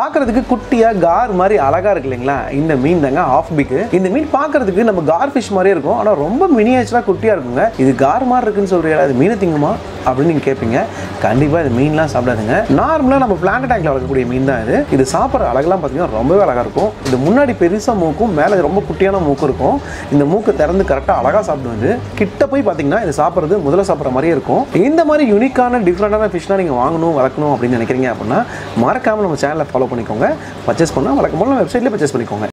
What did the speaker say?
பார்க்கறதுக்கு குட்டியாக கார் மாதிரி அழகாக இருக்கு இல்லைங்களா இந்த மீன் தாங்க ஆஃப் பிக்கு இந்த மீன் பார்க்கறதுக்கு நம்ம கார் ஃபிஷ் மாதிரியே இருக்கும் ஆனால் ரொம்ப மினியேச்சராக குட்டியாக இருக்குங்க இது கார் மாதிரி இருக்குன்னு சொல்கிறீங்களா அது மீனை திங்குமா அப்படின்னு நீங்கள் கேட்பீங்க கண்டிப்பாக இது மீன்லாம் சாப்பிடாதுங்க நார்மலாக நம்ம பிளானட் டேங்கில் வளர்க்கக்கூடிய மீன் தான் இது இது சாப்பிட்ற அழகெல்லாம் பார்த்தீங்கன்னா ரொம்பவே அழகாக இருக்கும் இது முன்னாடி பெருசாக மூக்கும் மேலே ரொம்ப குட்டியான மூக்கு இருக்கும் இந்த மூக்கு திறந்து கரெக்டாக அழகாக சாப்பிடுவது கிட்ட போய் பார்த்தீங்கன்னா இது சாப்பிட்றது முதல்ல சாப்பிட்ற மாதிரியே இருக்கும் இந்த மாதிரி யூனிக்கான டிஃப்ரெண்டான ஃபிஷ்லாம் நீங்கள் வாங்கணும் வளர்க்கணும் அப்படின்னு நினைக்கிறீங்க அப்படின்னா மறக்காமல் நம்ம சேனலை ஃபாலோ பண்ணிக்கோங்க பர்ச்சேஸ் பண்ணால் வழக்கம் போல வெப்சைட்லேயே பர்ச்சேஸ் பண்ணிக்கோங்க